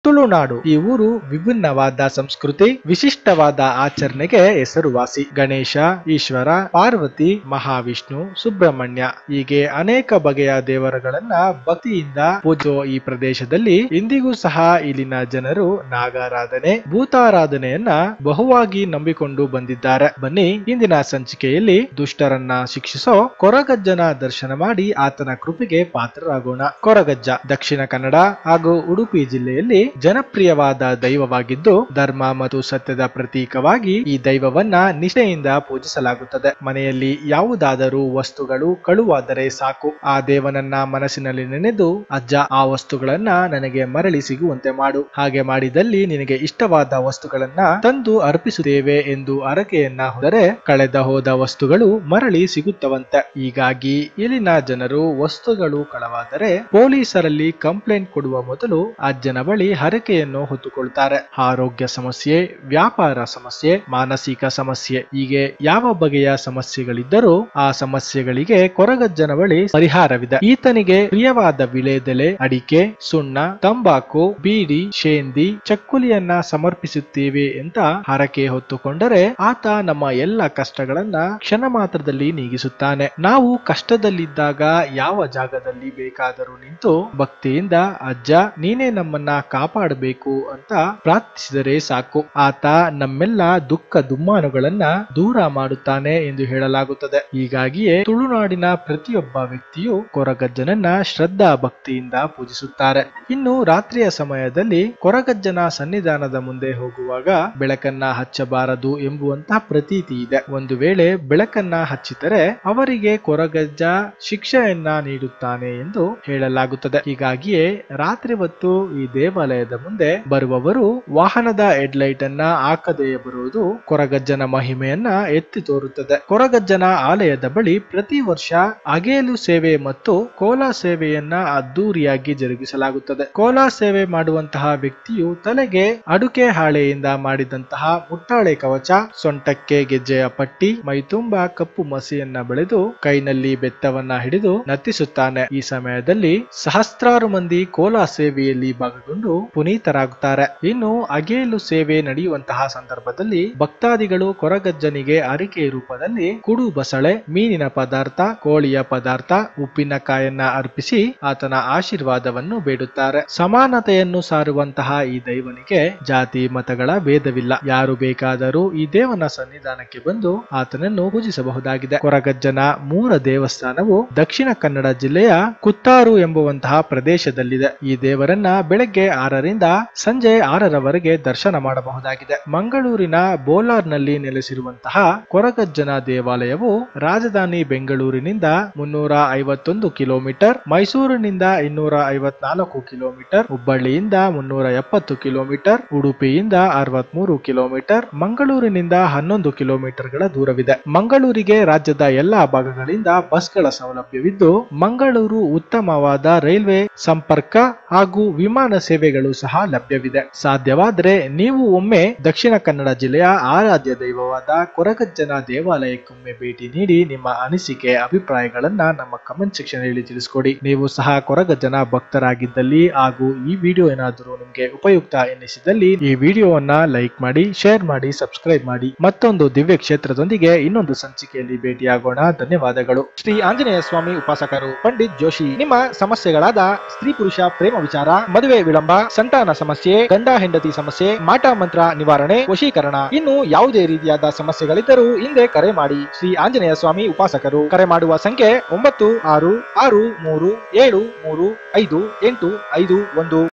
ತುಳುನಾಡು ಈ ಊರು ವಿಭಿನ್ನವಾದ ಸಂಸ್ಕೃತಿ ವಿಶಿಷ್ಟವಾದ ಆಚರಣೆಗೆ ಹೆಸರುವಾಸಿ ಗಣೇಶ ಈಶ್ವರ ಪಾರ್ವತಿ ಮಹಾವಿಷ್ಣು ಸುಬ್ರಹ್ಮಣ್ಯ ಹೀಗೆ ಅನೇಕ ಬಗೆಯ ದೇವರುಗಳನ್ನ ಭಕ್ತಿಯಿಂದ ಪೂಜೋ ಈ ಪ್ರದೇಶದಲ್ಲಿ ಇಂದಿಗೂ ಸಹ ಇಲ್ಲಿನ ಜನರು ನಾಗಾರಾಧನೆ ಭೂತಾರಾಧನೆಯನ್ನ ಬಹುವಾಗಿ ನಂಬಿಕೊಂಡು ಬಂದಿದ್ದಾರೆ ಬನ್ನಿ ಇಂದಿನ ಸಂಚಿಕೆಯಲ್ಲಿ ದುಷ್ಟರನ್ನ ಶಿಕ್ಷಿಸೋ ಕೊರಗಜ್ಜನ ದರ್ಶನ ಮಾಡಿ ಆತನ ಕೃಪೆಗೆ ಪಾತ್ರರಾಗೋಣ ಕೊರಗಜ್ಜ ದಕ್ಷಿಣ ಕನ್ನಡ ಹಾಗೂ ಉಡುಪಿ ಜಿಲ್ಲೆಯಲ್ಲಿ ಜನಪ್ರಿಯವಾದ ದೈವವಾಗಿದ್ದು ಧರ್ಮ ಮತ್ತು ಸತ್ಯದ ಪ್ರತೀಕವಾಗಿ ಈ ದೈವವನ್ನ ನಿಷ್ಠೆಯಿಂದ ಪೂಜಿಸಲಾಗುತ್ತದೆ ಮನೆಯಲ್ಲಿ ಯಾವುದಾದರೂ ವಸ್ತುಗಳು ಕಳುವಾದರೆ ಸಾಕು ಆ ದೇವನನ್ನ ಮನಸ್ಸಿನಲ್ಲಿ ನೆನೆದು ಅಜ್ಜ ಆ ವಸ್ತುಗಳನ್ನ ನನಗೆ ಮರಳಿ ಸಿಗುವಂತೆ ಮಾಡು ಹಾಗೆ ಮಾಡಿದಲ್ಲಿ ನಿನಗೆ ಇಷ್ಟವಾದ ವಸ್ತುಗಳನ್ನ ತಂದು ಅರ್ಪಿಸುತ್ತೇವೆ ಎಂದು ಅರಕೆಯನ್ನ ಹೋದರೆ ಕಳೆದ ಹೋದ ವಸ್ತುಗಳು ಮರಳಿ ಸಿಗುತ್ತವಂತೆ ಹೀಗಾಗಿ ಇಲ್ಲಿನ ಜನರು ವಸ್ತುಗಳು ಕಳವಾದರೆ ಪೊಲೀಸರಲ್ಲಿ ಕಂಪ್ಲೇಂಟ್ ಕೊಡುವ ಮೊದಲು ಅಜ್ಜನ ಬಳಿ ಹರಕೆಯನ್ನು ಹೊತ್ತುಕೊಳ್ತಾರೆ ಆರೋಗ್ಯ ಸಮಸ್ಯೆ ವ್ಯಾಪಾರ ಸಮಸ್ಯೆ ಮಾನಸಿಕ ಸಮಸ್ಯೆ ಹೀಗೆ ಯಾವ ಬಗೆಯ ಸಮಸ್ಯೆಗಳಿದ್ದರೂ ಆ ಸಮಸ್ಯೆಗಳಿಗೆ ಕೊರಗಜ್ಜನ ಬಳಿ ಪರಿಹಾರವಿದೆ ಈತನಿಗೆ ಪ್ರಿಯವಾದ ವಿಳೆದೆಲೆ ಅಡಿಕೆ ಸುಣ್ಣ ತಂಬಾಕು ಬೀಡಿ ಶೇಂದಿ ಚಕ್ಕುಲಿಯನ್ನ ಸಮರ್ಪಿಸುತ್ತೇವೆ ಅಂತ ಹರಕೆ ಹೊತ್ತುಕೊಂಡರೆ ಆತ ನಮ್ಮ ಎಲ್ಲ ಕಷ್ಟಗಳನ್ನ ಕ್ಷಣ ಮಾತ್ರದಲ್ಲಿ ನೀಗಿಸುತ್ತಾನೆ ನಾವು ಕಷ್ಟದಲ್ಲಿದ್ದಾಗ ಯಾವ ಜಾಗದಲ್ಲಿ ಬೇಕಾದರೂ ನಿಂತು ಭಕ್ತಿಯಿಂದ ಅಜ್ಜ ನೀನೇ ನಮ್ಮನ್ನ ಕಾಪಾಡಬೇಕು ಅಂತ ಪ್ರಾರ್ಥಿಸಿದರೆ ಸಾಕು ಆತ ನಮ್ಮೆಲ್ಲ ದುಃಖ ದುಮ್ಮಾನುಗಳನ್ನ ದೂರ ಮಾಡುತ್ತಾನೆ ಎಂದು ಹೇಳಲಾಗುತ್ತದೆ ಹೀಗಾಗಿಯೇ ತುಳುನಾಡಿನ ಪ್ರತಿಯೊಬ್ಬ ವ್ಯಕ್ತಿಯು ಕೊರಗಜ್ಜನನ್ನ ಶ್ರದ್ಧಾ ಭಕ್ತಿಯಿಂದ ಪೂಜಿಸುತ್ತಾರೆ ಇನ್ನು ರಾತ್ರಿಯ ಸಮಯದಲ್ಲಿ ಕೊರಗಜ್ಜನ ಸನ್ನಿಧಾನದ ಮುಂದೆ ಹೋಗುವಾಗ ಬೆಳಕನ್ನ ಹಚ್ಚಬಾರದು ಎಂಬುವಂತಹ ಪ್ರತೀತಿ ಇದೆ ಒಂದು ವೇಳೆ ಬೆಳಕನ್ನ ಹಚ್ಚಿದರೆ ಅವರಿಗೆ ಕೊರಗಜ್ಜ ಶಿಕ್ಷೆಯನ್ನ ನೀಡುತ್ತಾನೆ ಎಂದು ಹೇಳಲಾಗುತ್ತದೆ ಹೀಗಾಗಿಯೇ ರಾತ್ರಿ ಹೊತ್ತು ಈ ದೇವಾಲಯದ ಮುಂದೆ ಬರುವವರು ವಾಹನದ ಹೆಡ್ಲೈಟ್ ಅನ್ನ ಹಾಕದೆಯೇ ಬರುವುದು ಕೊರಗಜ್ಜನ ಮಹಿಮೆಯನ್ನ ಎತ್ತಿ ತೋರುತ್ತದೆ ಕೊರಗಜ್ಜನ ಆಲಯದ ಬಳಿ ಪ್ರತಿ ವರ್ಷ ಅಗೇಲು ಸೇವೆ ಮತ್ತು ಕೋಲಾ ಸೇವೆಯನ್ನ ಅದ್ದೂರಿಯಾಗಿ ಜರುಗಿಸಲಾಗುತ್ತದೆ ಕೋಲಾ ಸೇವೆ ಮಾಡುವಂತಹ ವ್ಯಕ್ತಿಯು ತಲೆಗೆ ಅಡುಗೆ ಹಾಳೆಯಿಂದ ಮಾಡಿದಂತಹ ಮುಟ್ಟಾಳೆ ಕವಚ ಸೊಂಟಕ್ಕೆ ಗೆಜ್ಜೆಯ ಪಟ್ಟಿ ಮೈತುಂಬ ಕಪ್ಪು ಮಸಿಯನ್ನ ಬೆಳೆದು ಕೈನಲ್ಲಿ ಬೆತ್ತವನ್ನ ಹಿಡಿದು ನರ್ತಿಸುತ್ತಾನೆ ಈ ಸಮಯದಲ್ಲಿ ಸಹಸ್ರಾರು ಮಂದಿ ಕೋಲಾ ಸೇವೆಯಲ್ಲಿ ಭಾಗಗೊಂಡು ಪುನೀತರಾಗುತ್ತಾರೆ ಇನ್ನು ಅಗೇಲು ಸೇವೆ ನಡೆಯುವಂತಹ ಸಂದರ್ಭದಲ್ಲಿ ಭಕ್ತಾದಿಗಳು ಕೊರಗಜ್ಜನಿಗೆ ಅರಿಕೆ ರೂಪದಲ್ಲಿ ಕುಡು ಬಸಳೆ ಮೀನಿನ ಪದಾರ್ಥ ಕೋಳಿಯ ಪದಾರ್ಥ ಉಪ್ಪಿನಕಾಯನ್ನ ಅರ್ಪಿಸಿ ಆತನ ಆಶೀರ್ವಾದವನ್ನು ಬೇಡುತ್ತಾರೆ ಸಮಾನತೆಯನ್ನು ಸಾರುವಂತಹ ಈ ದೈವನಿಗೆ ಜಾತಿ ಮತಗಳ ಭೇದವಿಲ್ಲ ಯಾರು ಬೇಕಾದರೂ ಈ ದೇವನ ಸನ್ನಿಧಾನಕ್ಕೆ ಬಂದು ಆತನನ್ನು ಪೂಜಿಸಬಹುದಾಗಿದೆ ಕೊರಗಜ್ಜನ ಮೂಲ ದೇವಸ್ಥಾನವು ದಕ್ಷಿಣ ಕನ್ನಡ ಜಿಲ್ಲೆಯ ಕುತ್ತಾರು ಎಂಬುವಂತಹ ಪ್ರದೇಶದಲ್ಲಿದೆ ಈ ದೇವರನ್ನ ಬೆಳಗ್ಗೆ ಆರರಿಂದ ಸಂಜೆ ಆರರವರೆಗೆ ದರ್ಶನ ಮಾಡಬಹುದಾಗಿದೆ ಮಂಗಳೂರಿನ ಬೋಲಾರ್ನಲ್ಲಿ ನೆಲೆಸಿರುವಂತಹ ಕೊರಗಜ್ಜನ ದೇವಾಲಯವು ರಾಜಧಾನಿ ಬೆಂಗಳೂರಿನಿಂದ ಮುನ್ನೂರ ಐವತ್ತೊಂದು ಕಿಲೋಮೀಟರ್ ಮೈಸೂರಿನಿಂದ ಇನ್ನೂರ ಐವತ್ನಾಲ್ಕು ಕಿಲೋಮೀಟರ್ ಹುಬ್ಬಳ್ಳಿಯಿಂದ ಮುನ್ನೂರ ಎಪ್ಪತ್ತು ಕಿಲೋಮೀಟರ್ ಉಡುಪಿಯಿಂದ ಅರವತ್ಮೂರು ಕಿಲೋಮೀಟರ್ ಮಂಗಳೂರಿನಿಂದ ಹನ್ನೊಂದು ಕಿಲೋಮೀಟರ್ಗಳ ದೂರವಿದೆ ಮಂಗಳೂರಿಗೆ ರಾಜ್ಯದ ಎಲ್ಲಾ ಭಾಗಗಳಿಂದ ಬಸ್ಗಳ ಸೌಲಭ್ಯವಿದ್ದು ಮಂಗಳೂರು ಉತ್ತಮವಾದ ರೈಲ್ವೆ ಸಂಪರ್ಕ ಹಾಗೂ ವಿಮಾನ ಸೇವೆಗಳು ಸಹ ಲಭ್ಯವಿದೆ ಸಾಧ್ಯವಾದರೆ ನೀವು ಒಮ್ಮೆ ದಕ್ಷಿಣ ಕನ್ನಡ ಜಿಲ್ಲೆಯ ಆರಾಧ್ಯ ದೈವವಾದ ಕೊರಗಜ್ಜನ ದೇವಾಲಯಕ್ಕೊಮ್ಮೆ ಭೇಟಿ ನೀಡಿ ನಿಮ್ಮ ಅನಿಸಿಕೆ ಅಭಿಪ್ರಾಯಗಳನ್ನ ನಮ್ಮ ಕಮೆಂಟ್ ಸೆಕ್ಷನ್ ಅಲ್ಲಿ ತಿಳಿಸ್ಕೊಡಿ ನೀವು ಸಹ ಕೊರಗಜ್ಜನ ಭಕ್ತರಾಗಿದ್ದಲ್ಲಿ ಹಾಗೂ ಈ ವಿಡಿಯೋ ಏನಾದರೂ ನಿಮಗೆ ಉಪಯುಕ್ತ ಎನ್ನಿಸಿದಲ್ಲಿ ಈ ವಿಡಿಯೋವನ್ನ ಲೈಕ್ ಮಾಡಿ ಶೇರ್ ಮಾಡಿ ಸಬ್ಸ್ಕ್ರೈಬ್ ಮಾಡಿ ಮತ್ತೊಂದು ದಿವ್ಯ ಕ್ಷೇತ್ರದೊಂದಿಗೆ ಇನ್ನೊಂದು ಸಂಚಿಕೆಯಲ್ಲಿ ಭೇಟಿಯಾಗೋಣ ಧನ್ಯವಾದಗಳು ಶ್ರೀ ಆಂಜನೇಯ ಸ್ವಾಮಿ ಉಪಾಸಕರು ಪಂಡಿತ್ ಜೋಶಿ ನಿಮ್ಮ ಸಮಸ್ಯೆಗಳಾದ ಸ್ತ್ರೀ ಪುರುಷ ಪ್ರೇಮ ವಿಚಾರ ಮದುವೆ ವಿಳಂಬ ಸಂತಾನ ಸಮಸ್ಯೆ ಗಂಡ ಹೆಂಡತಿ ಸಮಸ್ಯೆ ಮಾಟ ಮಂತ್ರ ನಿವಾರಣೆ ವಶೀಕರಣ ಇನ್ನು ಯಾವುದೇ ರೀತಿಯಾದ ಸಮಸ್ಯೆಗಳಿದ್ದರೂ ಹಿಂದೆ ಕರೆ ಮಾಡಿ ಶ್ರೀ ಆಂಜನೇಯ ಸ್ವಾಮಿ ಉಪಾಸಕರು ಕರೆ ಮಾಡುವ ಸಂಖ್ಯೆ ಒಂಬತ್ತು ಆರು ಆರು ಮೂರು ಏಳು ಮೂರು ಐದು ಎಂಟು ಐದು ಒಂದು